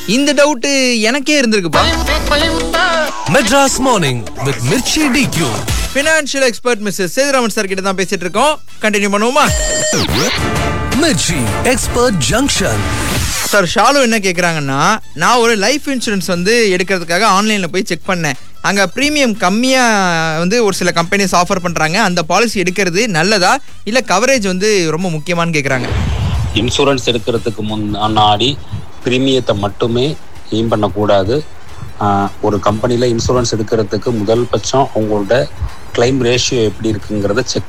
இந்த டவுட் எனக்கே இருந்திருக்குப்பா Madras morning with Mirchi DQ financial expert mister Sethuraman sir கிட்ட தான் பேசிட்டு இருக்கோம் கண்டினியூ பண்ணுவோமா Mirchi expert junction sir Shalu என்ன கேக்குறாங்கன்னா நான் ஒரு லைஃப் இன்சூரன்ஸ் வந்து எடுக்கிறதுக்காக ஆன்லைன்ல போய் செக் பண்ணேன் அங்க ப்ரீமியம் கம்மியா வந்து ஒரு சில கம்பெனிஸ் ஆஃபர் பண்றாங்க அந்த பாலிசி எடுக்கிறது நல்லதா இல்ல கவரேஜ் வந்து ரொம்ப முக்கியமான்னு கேக்குறாங்க இன்சூரன்ஸ் எடுக்கிறதுக்கு முன்னாடி பிரீமியத்தை மட்டுமே எய்ம் பண்ணக்கூடாது ஆஹ் ஒரு கம்பெனியில் இன்சூரன்ஸ் எடுக்கிறதுக்கு முதல் பட்சம் அவங்களோட கிளைம் ரேஷியோ எப்படி இருக்குங்கிறத செக்